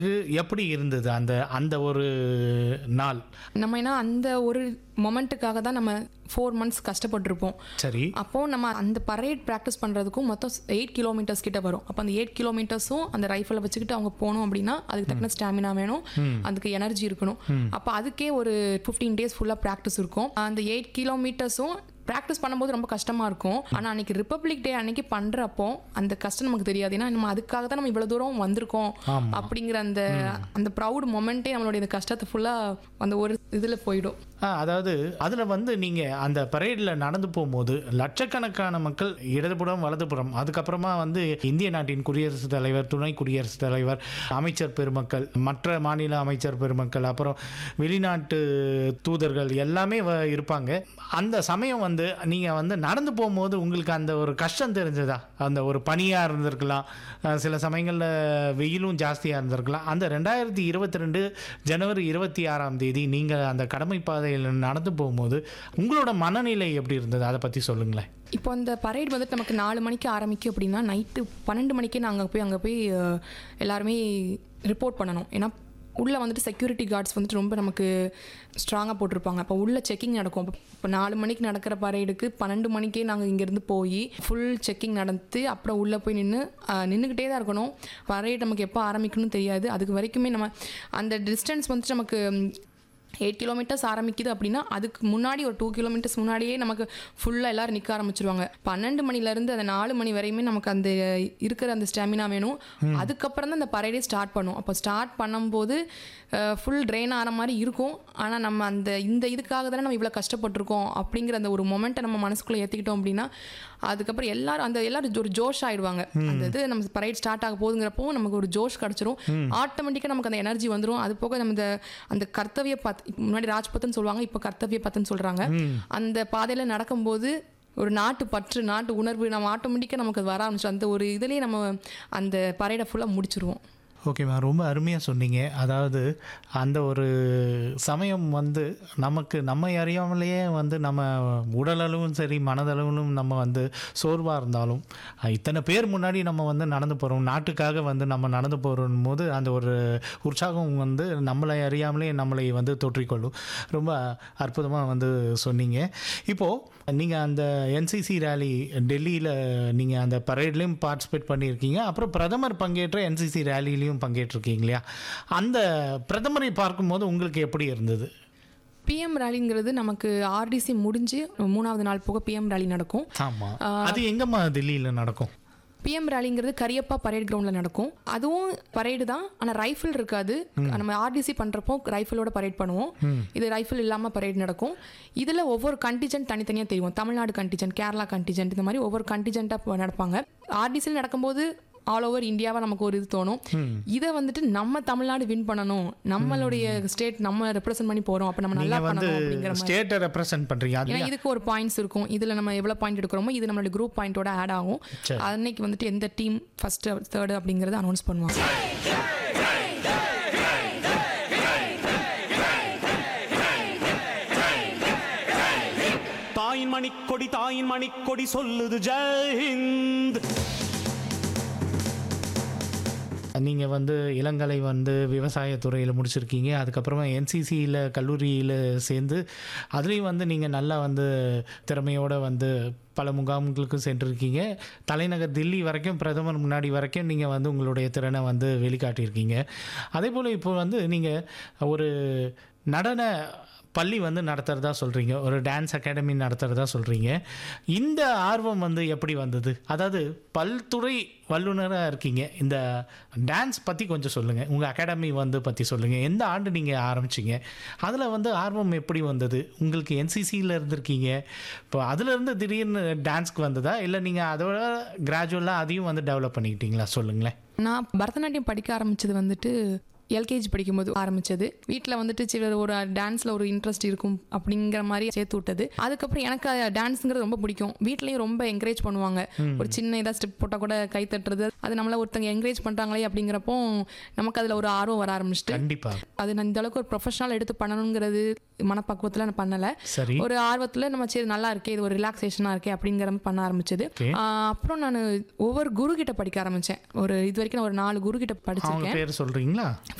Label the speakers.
Speaker 1: இது எப்படி இருந்தது அந்த அந்த ஒரு நாள்
Speaker 2: நம்ம ஏன்னா அந்த ஒரு மொமெண்ட்டுக்காக தான் நம்ம ஃபோர் மந்த்ஸ் கஷ்டப்பட்டிருப்போம்
Speaker 1: சரி
Speaker 2: அப்போ நம்ம அந்த பரேட் ப்ராக்டிஸ் பண்ணுறதுக்கும் மொத்தம் எயிட் கிலோமீட்டர்ஸ் கிட்ட வரும் அப்போ அந்த எயிட் கிலோமீட்டர்ஸும் அந்த ரைஃபிளை வச்சுக்கிட்டு அவங்க போகணும் அப்படின்னா அதுக்கு தக்கன ஸ்டாமினா வேணும் அதுக்கு எனர்ஜி இருக்கணும் அப்போ அதுக்கே ஒரு ஃபிஃப்டீன் டேஸ் ஃபுல்லாக ப்ராக்டிஸ் இருக்கும் அந்த எயிட் கிலோமீட்டர்ஸும் ப்ராக்டிஸ் பண்ணும்போது ரொம்ப கஷ்டமா இருக்கும் ஆனால் அன்னைக்கு ரிப்பப்ளிக் டே அன்னைக்கு பண்றப்போ அந்த கஷ்டம் நமக்கு தெரியாது ஏன்னா நம்ம அதுக்காக தான் நம்ம இவ்வளவு தூரம் வந்திருக்கோம்
Speaker 1: ஆமா.
Speaker 2: அப்படிங்கிற அந்த அந்த ப்ரௌட் மொமெண்ட்டே நம்மளுடைய இந்த கஷ்டத்தை ஃபுல்லா அந்த ஒரு இதுல போயிடும்
Speaker 1: ஆ, அதாவது அதில் வந்து நீங்கள் அந்த பரேடில் நடந்து போகும்போது லட்சக்கணக்கான மக்கள் இடதுபுறம் வலதுபுறம் அதுக்கப்புறமா வந்து இந்திய நாட்டின் குடியரசுத் தலைவர் துணை குடியரசுத் தலைவர் அமைச்சர் பெருமக்கள் மற்ற மாநில அமைச்சர் பெருமக்கள் அப்புறம் வெளிநாட்டு தூதர்கள் எல்லாமே வ- இருப்பாங்க அந்த சமயம் வந்து நீங்கள் வந்து நடந்து போகும்போது உங்களுக்கு அந்த ஒரு கஷ்டம் தெரிஞ்சதா அந்த ஒரு பனியாக இருந்திருக்கலாம் அஹ் சில சமயங்களில் வெயிலும் ஜாஸ்தியாக இருந்திருக்கலாம் அந்த ரெண்டாயிரத்தி இருபத்தி ரெண்டு ஜனவரி இருபத்தி ஆறாம் தேதி நீங்கள் அந்த கடமை பாதையில் நடந்து போகும்போது உங்களோட மனநிலை எப்படி இருந்தது அதை பற்றி சொல்லுங்களேன்
Speaker 2: இப்போ அந்த பரேட் வந்துட்டு நமக்கு நாலு மணிக்கு ஆரம்பிக்கும் அப்படின்னா நைட்டு பன்னெண்டு மணிக்கே நாங்கள் போய் அங்கே போய் அஹ், எல்லாருமே ரிப்போர்ட் பண்ணணும் ஏன்னா உள்ளே வந்துட்டு செக்யூரிட்டி கார்ட்ஸ் வந்துட்டு ரொம்ப நமக்கு ஸ்ட்ராங்காக போட்டிருப்பாங்க அப்போ உள்ள செக்கிங் நடக்கும் இப்போ நாலு மணிக்கு நடக்கிற பரேடுக்கு பன்னெண்டு மணிக்கே நாங்கள் இங்கேருந்து போய் ஃபுல் செக்கிங் நடந்து அப்புறம் உள்ளே போய் நின்று நின்றுக்கிட்டே தான் இருக்கணும் பரேட் நமக்கு எப்போ ஆரம்பிக்கணும்னு தெரியாது அதுக்கு வரைக்குமே நம்ம அந்த டிஸ்டன்ஸ் வந்துட்டு நமக்கு எயிட் கிலோமீட்டர்ஸ் ஆரம்பிக்குது அப்படின்னா அதுக்கு முன்னாடி ஒரு டூ கிலோமீட்டர்ஸ் முன்னாடியே நமக்கு ஃபுல்லாக எல்லாரும் நிற்க ஆரம்பிச்சிருவாங்க பன்னெண்டு மணிலேருந்து அந்த நாலு மணி வரையுமே நமக்கு அந்த இருக்கிற அந்த ஸ்டாமினா வேணும் அதுக்கப்புறம் தான் அந்த பரேடே ஸ்டார்ட் பண்ணும் அப்போ ஸ்டார்ட் பண்ணும்போது ஃபுல் ட்ரெயின் ஆகிற மாதிரி இருக்கும் ஆனால் நம்ம அந்த இந்த இதுக்காக தானே நம்ம இவ்வளோ கஷ்டப்பட்டிருக்கோம் அப்படிங்கிற அந்த ஒரு மொமெண்ட்டை நம்ம மனசுக்குள்ளே ஏற்றிக்கிட்டோம் அப்படின்னா அதுக்கப்புறம் எல்லாரும் அந்த எல்லாரும் ஒரு ஜோஷ் ஆயிடுவாங்க அந்த இது நம்ம பரைட் ஸ்டார்ட் ஆக போகுதுங்கிறப்போ நமக்கு ஒரு ஜோஷ் கிடச்சிரும் ஆட்டோமேட்டிக்காக நமக்கு அந்த எனர்ஜி வந்துடும் அது போக நம்ம இந்த அந்த கர்த்தவிய பத் இப்ப முன்னாடி ராஜ்பத்துன்னு சொல்லுவாங்க இப்போ கர்த்தவிய பத்துன்னு சொல்கிறாங்க அந்த பாதையில் நடக்கும்போது ஒரு நாட்டு பற்று நாட்டு உணர்வு நம்ம ஆட்டோமேட்டிக்காக நமக்கு அது வர ஆரம்பிச்சிடும் அந்த ஒரு இதுலேயே நம்ம அந்த பரைடை ஃபுல்லாக முடிச்சிருவோம்
Speaker 1: ஓகேம்மா ரொம்ப அருமையாக சொன்னீங்க அதாவது அந்த ஒரு சமயம் வந்து நமக்கு நம்ம அறியாமலேயே வந்து நம்ம உடலளவும் சரி மனதளவிலும் நம்ம வந்து சோர்வாக இருந்தாலும் அஹ், இத்தனை பேர் முன்னாடி நம்ம வந்து நடந்து போகிறோம் நாட்டுக்காக வந்து நம்ம நடந்து போகிறோம் போது அந்த ஒரு உற்சாகம் வந்து நம்மளை அறியாமலே நம்மளை வந்து தொற்றிக்கொள்ளும் ரொம்ப அற்புதமாக வந்து சொன்னீங்க இப்போது நீங்கள் அந்த என்சிசி ரேலி டெல்லியில் நீங்கள் அந்த பரேட்லேயும் பார்ட்டிசிபேட் பண்ணியிருக்கீங்க அப்புறம் பிரதமர் பங்கேற்ற என்சிசி ரேலிலையும் பங்கேற்றிருக்கீங்க இல்லையா அந்த பிரதமரை பார்க்கும்போது உங்களுக்கு எப்படி இருந்தது
Speaker 2: பிஎம் ரேலிங்கிறது நமக்கு ஆர்டிசி முடிஞ்சு மூணாவது நாள் போக பிஎம் ரேலி நடக்கும்
Speaker 1: ஆமாம் அது எங்கம்மா டெல்லியில் நடக்கும்
Speaker 2: பிஎம் ரேலிங்கிறது கரியப்பா பரேட் கிரவுண்டில் நடக்கும் அதுவும் பரேடு தான் ஆனால் ரைஃபிள் இருக்காது நம்ம ஆர்டிசி பண்ணுறப்போ ரைஃபிளோட பரேட் பண்ணுவோம் இது ரைஃபிள் இல்லாமல் பரேட் நடக்கும் இதில் ஒவ்வொரு கண்டிஜென்ட் தனித்தனியாக தெரியும் தமிழ்நாடு கண்டிஜென்ட் கேரளா கண்டிஜென்ட் இந்த மாதிரி ஒவ்வொரு கண்டிஜென்ட்டாக நடப்பாங்க ஆர்டிசியில் நடக்கும்போது ஆல் ஓவர் இந்தியாவை நமக்கு ஒரு இது தோணும் இதை வந்துட்டு நம்ம தமிழ்நாடு வின் பண்ணணும் நம்மளுடைய ஸ்டேட் நம்ம ரெப்ரசென்ட் பண்ணி போகிறோம் அப்போ நம்ம நல்லா
Speaker 1: நீங்கள் வந்து
Speaker 2: பண்ணணும் அப்படிங்கிற மாதிரி
Speaker 1: ஸ்டேட்டை ரெப்ரசன்ட் பண்ணுறீங்க அது
Speaker 2: ஏன்னா இதுக்கு ஒரு பாயிண்ட்ஸ் இருக்கும் இதில் நம்ம எவ்வளோ பாயிண்ட் எடுக்கிறோமோ இது நம்மளோட குரூப் பாயிண்டோட ஆட் ஆகும்
Speaker 1: சரி.
Speaker 2: அன்னைக்கு வந்துட்டு எந்த டீம் ஃபர்ஸ்ட் தேர்டு அப்படிங்கறத அனௌன்ஸ் பண்ணுவாங்க
Speaker 3: தாயின் மணிக்கொடி தாயின் மணிக்கொடி சொல்லுது ஜெயஹிந்த்
Speaker 1: நீங்கள் வந்து இளங்கலை வந்து விவசாயத்துறையில் முடிச்சிருக்கீங்க அதுக்கப்புறமா என்சிசியில் கல்லூரியில் சேர்ந்து அதுலேயும் வந்து நீங்கள் நல்லா வந்து திறமையோடு வந்து பல முகாம்களுக்கு சென்றிருக்கீங்க தலைநகர் தில்லி வரைக்கும் பிரதமர் முன்னாடி வரைக்கும் நீங்கள் வந்து உங்களுடைய திறனை வந்து வெளிக்காட்டியிருக்கீங்க அதே போல் இப்போ வந்து நீங்கள் ஒரு நடன பள்ளி வந்து நடத்துகிறதா சொல்கிறீங்க ஒரு டான்ஸ் அகாடமி நடத்துகிறதா சொல்கிறீங்க இந்த ஆர்வம் வந்து எப்படி வந்தது அதாவது பல்துறை வல்லுநராக இருக்கீங்க இந்த டான்ஸ் பற்றி கொஞ்சம் சொல்லுங்கள் உங்கள் அகாடமி வந்து பற்றி சொல்லுங்கள் எந்த ஆண்டு நீங்கள் ஆரம்பிச்சீங்க அதில் வந்து ஆர்வம் எப்படி வந்தது உங்களுக்கு என்சிசியில் இருந்திருக்கீங்க இப்போ அதுலேருந்து திடீர்னு டான்ஸ்க்கு வந்ததா இல்லை நீங்கள் அதோட கிராஜுவலாக அதையும் வந்து டெவலப் பண்ணிக்கிட்டீங்களா சொல்லுங்களேன்
Speaker 2: நான் பரதநாட்டியம் படிக்க ஆரம்பிச்சது வந்துட்டு எல்கேஜி படிக்கும்போது ஆரம்பிச்சது வீட்டில் வந்துட்டு சரி ஒரு டான்ஸில் ஒரு இன்ட்ரெஸ்ட் இருக்கும் அப்படிங்கிற மாதிரி சேர்த்து விட்டது அதுக்கப்புறம் எனக்கு டான்ஸுங்கிறது ரொம்ப பிடிக்கும் வீட்லேயும் ரொம்ப என்கரேஜ் பண்ணுவாங்க ஒரு சின்ன இதாக ஸ்டெப் போட்டால் கூட கை தட்டுறது அது நம்மள ஒருத்தங்க என்கரேஜ் பண்ணுறாங்களே அப்படிங்கிறப்போ நமக்கு அதில் ஒரு ஆர்வம் வர ஆரம்பிச்சிட்டு
Speaker 1: கண்டிப்பா
Speaker 2: அது நான் இந்த அளவுக்கு ஒரு ப்ரொஃபஷனல் எடுத்து பண்ணணுங்கிறது மனப்பக்குவத்தில் நான் பண்ணலை
Speaker 1: சரி
Speaker 2: ஒரு ஆர்வத்தில் நம்ம சரி நல்லா இருக்கே இது ஒரு ரிலாக்ஸேஷனாக இருக்கே அப்படிங்கிற மாதிரி பண்ண ஆரம்பிச்சது
Speaker 1: Okay.
Speaker 2: ஆஹ் அப்புறம் நான் ஒவ்வொரு குரு கிட்ட படிக்க ஆரம்பித்தேன் ஒரு இது வரைக்கும் நான் ஒரு நாலு குரு கிட்ட
Speaker 1: அவங்க
Speaker 2: படிச்சிருக்கேன்
Speaker 1: பேர் சொல்றீங்களா